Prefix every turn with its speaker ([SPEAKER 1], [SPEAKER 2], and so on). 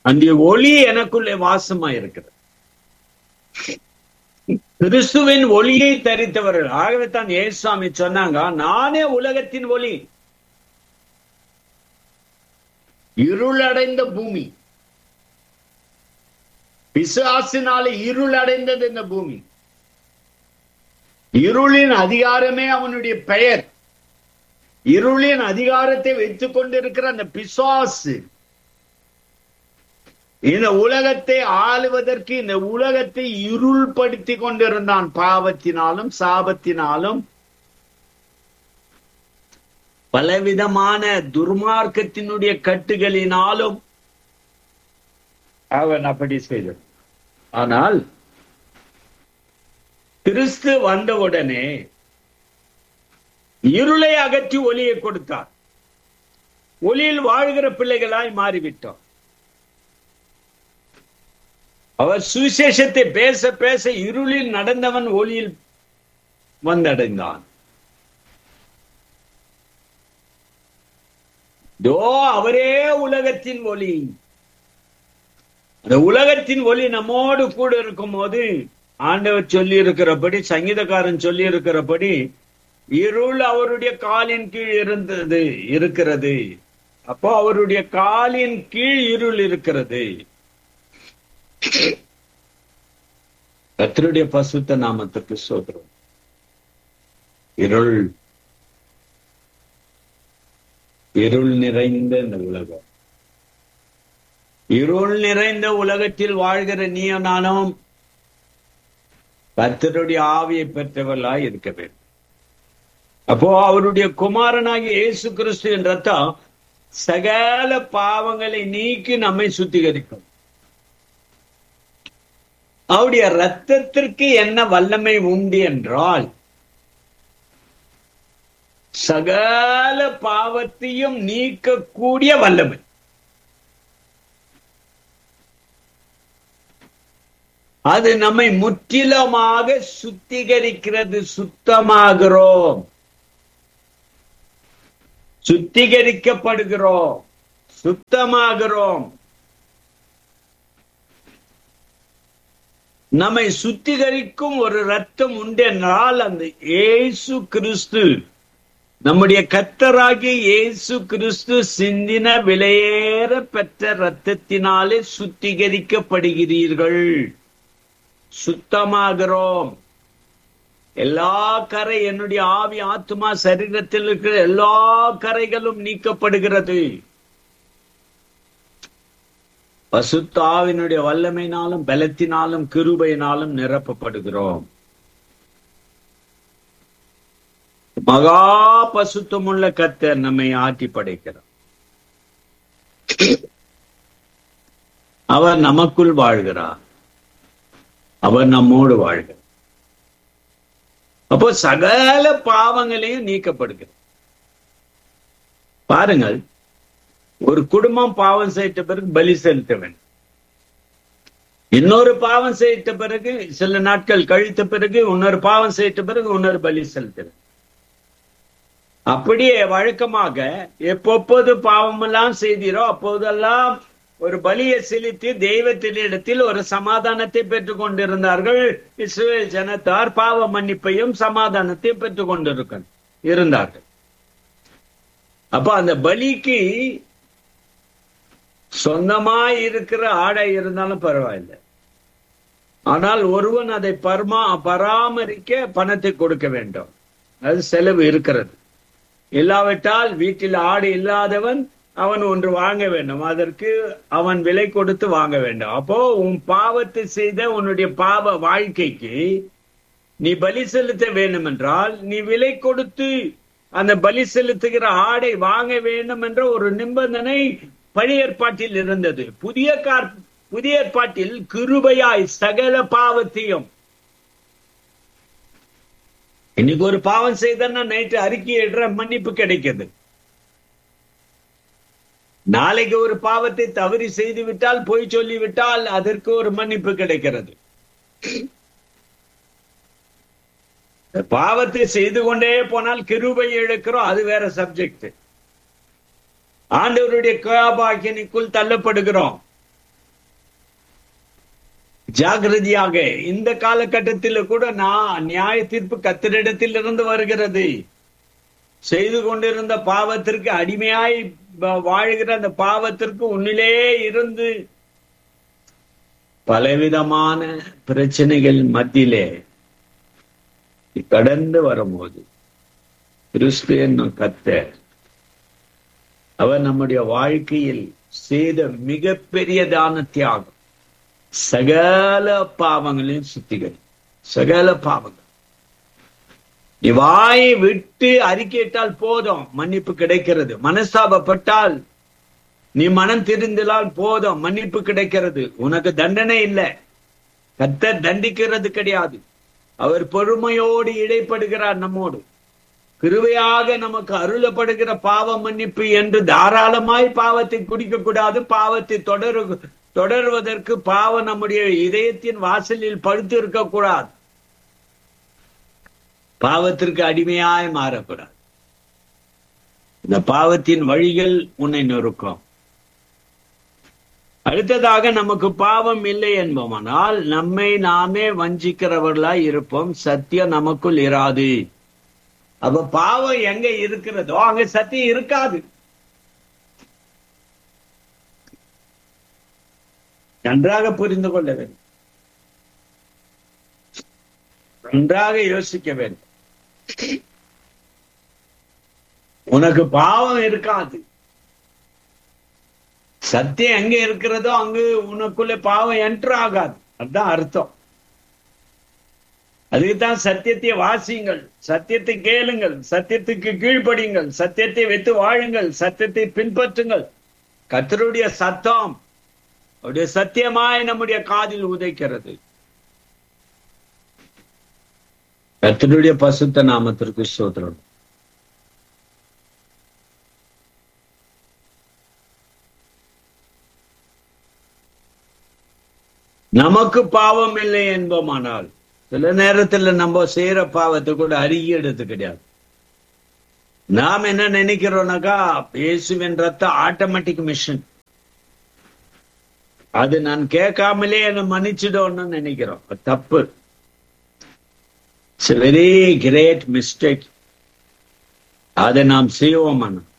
[SPEAKER 1] அந்த ஒளி எனக்குள்ளே வாசமா இருக்கிறது கிறிஸ்துவின் ஒளியை தரித்தவர்கள் ஆகவே தான் ஏசுவாமி சொன்னாங்க நானே உலகத்தின் ஒளி இருளடைந்த பூமி பிசாசினால இருளடைந்தது இந்த பூமி இருளின் அதிகாரமே அவனுடைய பெயர் இருளின் அதிகாரத்தை வைத்துக் கொண்டிருக்கிற அந்த பிசாசு இந்த உலகத்தை ஆளுவதற்கு இந்த உலகத்தை இருள்படுத்தி கொண்டிருந்தான் பாவத்தினாலும் சாபத்தினாலும் பலவிதமான துர்மார்க்கத்தினுடைய கட்டுகளினாலும் அவன் அப்படி செய்தான் ஆனால் கிறிஸ்து வந்தவுடனே இருளை அகற்றி ஒளியை கொடுத்தார் ஒளியில் வாழ்கிற பிள்ளைகளாய் மாறிவிட்டோம் அவர் சுவிசேஷத்தை பேச பேச இருளில் நடந்தவன் ஒளியில் வந்தடைந்தான் தோ அவரே உலகத்தின் ஒளி அந்த உலகத்தின் ஒளி நம்மோடு கூட இருக்கும் போது ஆண்டவர் சொல்லி இருக்கிறபடி சங்கீதக்காரன் சொல்லி இருக்கிறபடி இருள் அவருடைய காலின் கீழ் இருந்தது இருக்கிறது அப்போ அவருடைய காலின் கீழ் இருள் இருக்கிறது கத்தருடைய பசுத்த நாமத்துக்கு சோதரம் இருள் இருள் நிறைந்த இந்த உலகம் இருள் நிறைந்த உலகத்தில் வாழ்கிற நீய நானும் கத்தருடைய ஆவியை பெற்றவர்களாய் இருக்க வேண்டும் அப்போ அவருடைய குமாரனாகிய இயேசு கிறிஸ்துவின் ரத்தம் சகல பாவங்களை நீக்கி நம்மை சுத்திகரிக்கும் அவருடைய ரத்தத்திற்கு என்ன வல்லமை உண்டு என்றால் சகல பாவத்தையும் நீக்கக்கூடிய வல்லமை அது நம்மை முற்றிலுமாக சுத்திகரிக்கிறது சுத்தமாகிறோம் சுத்திகரிக்கப்படுகிறோம் சுத்தமாகிறோம் நம்மை சுத்திகரிக்கும் ஒரு ரத்தம் உண்டு என்றால் அந்த இயேசு கிறிஸ்து நம்முடைய கத்தராகிய இயேசு கிறிஸ்து சிந்தின விலையேற பெற்ற ரத்தத்தினாலே சுத்திகரிக்கப்படுகிறீர்கள் சுத்தமாகிறோம் எல்லா கரை என்னுடைய ஆவி ஆத்மா சரீரத்தில் இருக்கிற எல்லா கரைகளும் நீக்கப்படுகிறது பசுத்தாவினுடைய வல்லமையினாலும் பலத்தினாலும் கிருபையினாலும் நிரப்பப்படுகிறோம் மகா பசுத்தமுள்ள கத்தர் நம்மை ஆட்டி படைக்கிறார் அவர் நமக்குள் வாழ்கிறார் அவர் நம்மோடு வாழ்கிறார் அப்போ சகல பாவங்களையும் நீக்கப்படுகிறது பாருங்கள் ஒரு குடும்பம் பாவம் செய்த பிறகு பலி செலுத்த வேண்டும் இன்னொரு பாவம் செய்த பிறகு சில நாட்கள் கழித்த பிறகு இன்னொரு பாவம் செய்த பிறகு இன்னொரு பலி செலுத்த வேண்டும் அப்படியே வழக்கமாக எப்பொப்போது பாவமெல்லாம் செய்தீரோ அப்போதெல்லாம் ஒரு பலியை செலுத்தி தெய்வத்தினிடத்தில் ஒரு சமாதானத்தை பெற்றுக் கொண்டிருந்தார்கள் இஸ்ரேல் ஜனத்தார் பாவ மன்னிப்பையும் சமாதானத்தையும் பெற்றுக் கொண்டிருக்க இருந்தார்கள் அப்ப அந்த பலிக்கு சொந்தமாய் இருக்கிற ஆடை இருந்தாலும் பரவாயில்லை ஆனால் ஒருவன் அதை பரமா பராமரிக்க பணத்தை கொடுக்க வேண்டும் அது செலவு இருக்கிறது இல்லாவிட்டால் வீட்டில் ஆடு இல்லாதவன் அவன் ஒன்று வாங்க வேண்டும் அதற்கு அவன் விலை கொடுத்து வாங்க வேண்டும் அப்போ உன் பாவத்தை செய்த உன்னுடைய பாவ வாழ்க்கைக்கு நீ பலி செலுத்த வேண்டும் என்றால் நீ விலை கொடுத்து அந்த பலி செலுத்துகிற ஆடை வாங்க வேண்டும் என்ற ஒரு நிபந்தனை பழைய ஏற்பாட்டில் இருந்தது புதிய கார் புதிய ஏற்பாட்டில் கிருபையாய் சகல பாவத்தையும் இன்னைக்கு ஒரு பாவம் செய்தன்னா நைட்டு அறிக்கையிடுற மன்னிப்பு கிடைக்குது நாளைக்கு ஒரு பாவத்தை தவறி செய்து விட்டால் பொய் சொல்லிவிட்டால் அதற்கு ஒரு மன்னிப்பு கிடைக்கிறது பாவத்தை செய்து கொண்டே போனால் கிருபை இழக்கிறோம் அது வேற சப்ஜெக்ட் ஆண்டவருடைய கோபாக்கியனுக்குள் தள்ளப்படுகிறோம் ஜாகிரதையாக இந்த காலகட்டத்தில் கூட நான் நியாய தீர்ப்பு கத்திரிடத்தில் இருந்து வருகிறது செய்து கொண்டிருந்த பாவத்திற்கு அடிமையாய் வாழ்கிற அந்த பாவத்திற்கு உன்னிலே இருந்து பலவிதமான பிரச்சனைகள் மத்தியிலே கடந்து வரும்போது கிறிஸ்து என்னும் கத்த அவர் நம்முடைய வாழ்க்கையில் செய்த மிகப்பெரியதான தியாகம் சகல பாவங்களையும் சுத்திகள் சகல பாவங்கள் நீ வாயை விட்டு அறிக்கையிட்டால் போதும் மன்னிப்பு கிடைக்கிறது மனஸ்தாபப்பட்டால் நீ மனம் திருந்தினால் போதும் மன்னிப்பு கிடைக்கிறது உனக்கு தண்டனை இல்லை கத்த தண்டிக்கிறது கிடையாது அவர் பொறுமையோடு இடைப்படுகிறார் நம்மோடு கிருவையாக நமக்கு அருளப்படுகிற பாவ மன்னிப்பு என்று தாராளமாய் பாவத்தை குடிக்க கூடாது பாவத்தை தொடரு தொடர்வதற்கு பாவம் நம்முடைய இதயத்தின் வாசலில் படுத்து இருக்கக்கூடாது பாவத்திற்கு அடிமையாய் மாறக்கூடாது இந்த பாவத்தின் வழிகள் உன்னை நொறுக்கும் அடுத்ததாக நமக்கு பாவம் இல்லை என்போமானால் நம்மை நாமே வஞ்சிக்கிறவர்களாய் இருப்போம் சத்தியம் நமக்குள் இராது அப்ப பாவம் எங்க இருக்கிறதோ அங்க சத்தியம் இருக்காது நன்றாக புரிந்து கொள்ள வேண்டும் நன்றாக யோசிக்க வேண்டும் உனக்கு பாவம் இருக்காது சத்தியம் எங்க இருக்கிறதோ அங்கு உனக்குள்ள பாவம் என்ட்ரு ஆகாது அதுதான் அர்த்தம் அதுக்குத்தான் சத்தியத்தை வாசியுங்கள் சத்தியத்தை கேளுங்கள் சத்தியத்துக்கு கீழ்ப்படியுங்கள் சத்தியத்தை வைத்து வாழுங்கள் சத்தியத்தை பின்பற்றுங்கள் கத்தருடைய சத்தம் அவருடைய சத்தியமாய் நம்முடைய காதில் உதைக்கிறது கத்தருடைய பசுத்த நாமத்திற்கு சோதரம் நமக்கு பாவம் இல்லை என்போமானால் சில நேரத்துல நம்ம செய்யற பாவத்தை கூட அறியறது கிடையாது நாம் என்ன நினைக்கிறோம்னாக்கா இயேசுவின் ரத்த ஆட்டோமேட்டிக் மிஷின் அது நான் கேட்காமலே என்ன மன்னிச்சிடணும்னு நினைக்கிறோம் தப்பு இட்ஸ் வெரி கிரேட் மிஸ்டேக் அதை நாம் செய்வோம்